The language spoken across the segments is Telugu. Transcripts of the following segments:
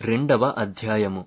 రెండవ అధ్యాయము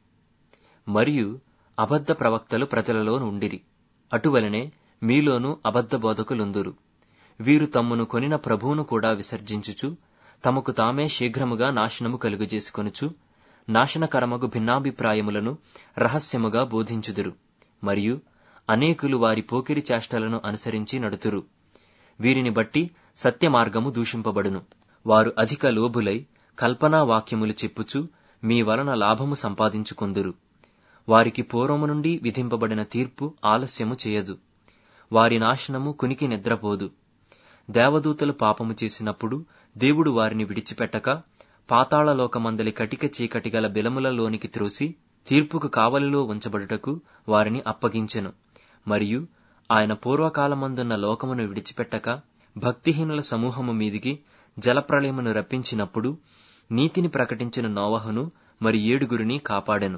మరియు అబద్ధ ప్రవక్తలు ప్రజలలో నుండిరి అటువలనే మీలోనూ అబద్ధ బోధకులుందురు వీరు తమ్మును కొనిన ప్రభువును కూడా విసర్జించుచు తమకు తామే శీఘ్రముగా నాశనము కలుగజేసుకొనుచు నాశనకరమగు భిన్నాభిప్రాయములను రహస్యముగా బోధించుదురు మరియు అనేకులు వారి పోకిరి చేష్టలను అనుసరించి నడుతురు వీరిని బట్టి సత్య మార్గము దూషింపబడును వారు అధిక లోబులై కల్పనా వాక్యములు చెప్పుచు మీ వలన లాభము సంపాదించుకొందురు వారికి పూర్వము నుండి విధింపబడిన తీర్పు ఆలస్యము చేయదు వారి నాశనము కునికి నిద్రపోదు దేవదూతలు పాపము చేసినప్పుడు దేవుడు వారిని విడిచిపెట్టక పాతాళలోకమందలి కటిక చీకటి గల బిలములలోనికి త్రోసి తీర్పుకు కావలిలో ఉంచబడుటకు వారిని అప్పగించెను మరియు ఆయన పూర్వకాలమందున్న లోకమును విడిచిపెట్టక భక్తిహీనుల సమూహము మీదికి జలప్రళయమును రప్పించినప్పుడు నీతిని ప్రకటించిన నోవహును మరి ఏడుగురిని కాపాడెను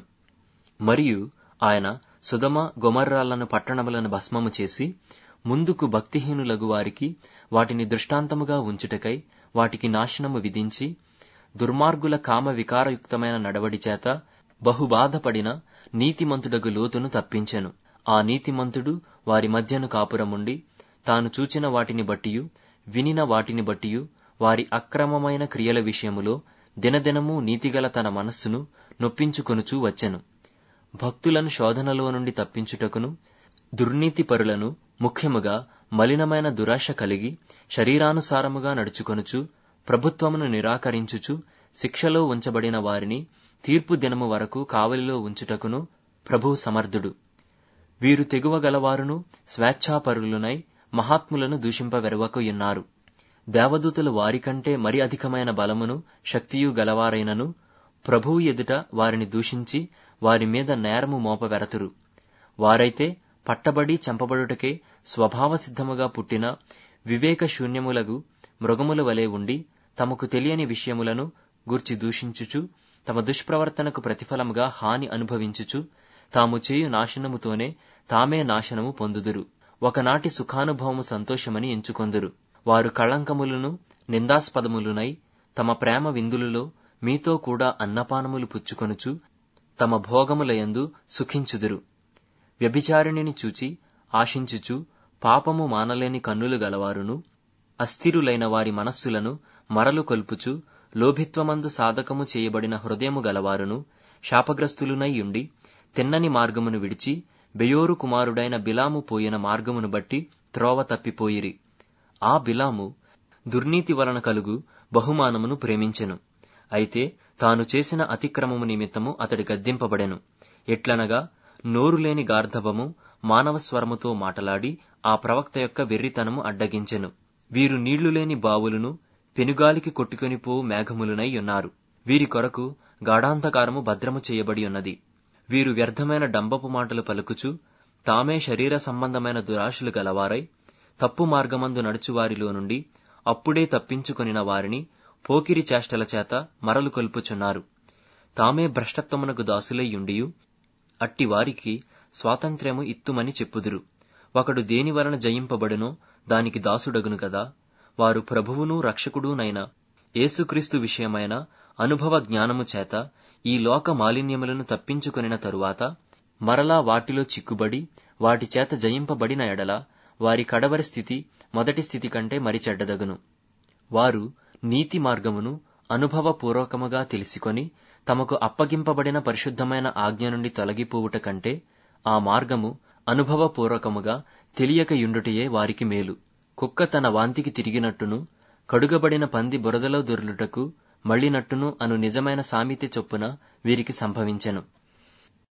మరియు ఆయన సుధమ గొమర్రాలను పట్టణములను భస్మము చేసి ముందుకు భక్తిహీనులగు వారికి వాటిని దృష్టాంతముగా ఉంచుటకై వాటికి నాశనము విధించి దుర్మార్గుల కామ వికారయుక్తమైన నడవడి చేత బహుబాధపడిన నీతిమంతుడగు లోతును తప్పించెను ఆ నీతిమంతుడు వారి మధ్యను కాపురముండి తాను చూచిన వాటిని బట్టియు వినిన వాటిని బట్టియు వారి అక్రమమైన క్రియల విషయములో దినదినము నీతిగల తన మనస్సును నొప్పించుకొనుచూ వచ్చెను భక్తులను శోధనలో నుండి తప్పించుటకును దుర్నీతి పరులను ముఖ్యముగా మలినమైన దురాశ కలిగి శరీరానుసారముగా నడుచుకొనుచు ప్రభుత్వమును నిరాకరించుచు శిక్షలో ఉంచబడిన వారిని తీర్పు దినము వరకు కావలిలో ఉంచుటకును ప్రభువు సమర్థుడు వీరు తెగువ గలవారును స్వేచ్ఛాపరులునై మహాత్ములను దూషింపవెరవకు ఉన్నారు దేవదూతలు వారికంటే మరి అధికమైన బలమును శక్తియు గలవారైనను ప్రభువు ఎదుట వారిని దూషించి వారి మీద నేరము మోపవెరతురు వారైతే పట్టబడి చంపబడుటకే స్వభావ సిద్ధముగా పుట్టిన వివేక శూన్యములగు మృగముల వలె ఉండి తమకు తెలియని విషయములను గూర్చి దూషించుచు తమ దుష్ప్రవర్తనకు ప్రతిఫలముగా హాని అనుభవించుచు తాము చేయు నాశనముతోనే తామే నాశనము పొందుదురు ఒకనాటి సుఖానుభవము సంతోషమని ఎంచుకొందురు వారు కళంకములను నిందాస్పదములునై తమ ప్రేమ విందులలో మీతో కూడా అన్నపానములు పుచ్చుకొనుచు తమ భోగములయందు సుఖించుదురు వ్యభిచారిణిని చూచి ఆశించుచు పాపము మానలేని కన్నులు గలవారును అస్థిరులైన వారి మనస్సులను మరలు కొల్పుచు లోభిత్వమందు సాధకము చేయబడిన హృదయము గలవారును శాపగ్రస్తులునై ఉండి తిన్నని మార్గమును విడిచి బెయోరు కుమారుడైన బిలాము పోయిన మార్గమును బట్టి త్రోవ తప్పిపోయిరి ఆ బిలాము దుర్నీతి వలన కలుగు బహుమానమును ప్రేమించెను అయితే తాను చేసిన అతిక్రమము నిమిత్తము అతడి గద్దింపబడెను ఎట్లనగా నోరులేని గార్ధబము మానవ స్వరముతో మాటలాడి ఆ ప్రవక్త యొక్క వెర్రితనము అడ్డగించెను వీరు నీళ్లు లేని బావులను పెనుగాలికి కొట్టుకొనిపో మేఘములునై ఉన్నారు వీరి కొరకు గాఢాంధకారము భద్రము చేయబడి ఉన్నది వీరు వ్యర్థమైన డంబపు మాటలు పలుకుచు తామే శరీర సంబంధమైన దురాశలు గలవారై తప్పు మార్గమందు నడుచువారిలో నుండి అప్పుడే తప్పించుకొనిన వారిని పోకిరి చేష్టల చేత మరలు కొల్పుచున్నారు తామే భ్రష్టత్వమునకు దాసులయ్యుండియు అట్టి వారికి స్వాతంత్ర్యము ఇత్తుమని చెప్పుదురు ఒకడు దేని వలన జయింపబడునో దానికి దాసుడగును కదా వారు ప్రభువును రక్షకుడునైన యేసుక్రీస్తు విషయమైన అనుభవ జ్ఞానము చేత ఈ లోక మాలిన్యములను తప్పించుకొనిన తరువాత మరలా వాటిలో చిక్కుబడి వాటి చేత జయింపబడిన ఎడల వారి కడవరి స్థితి మొదటి స్థితి కంటే మరి చెడ్డదగును వారు నీతి మార్గమును అనుభవపూర్వకముగా తెలిసికొని తమకు అప్పగింపబడిన పరిశుద్ధమైన ఆజ్ఞ నుండి తొలగిపోవుట కంటే ఆ మార్గము అనుభవపూర్వకముగా తెలియక యుండుటయే వారికి మేలు కుక్క తన వాంతికి తిరిగినట్టును కడుగబడిన పంది బురదలో దొర్లుటకు మళ్ళినట్టును అను నిజమైన సామెత చొప్పున వీరికి సంభవించెను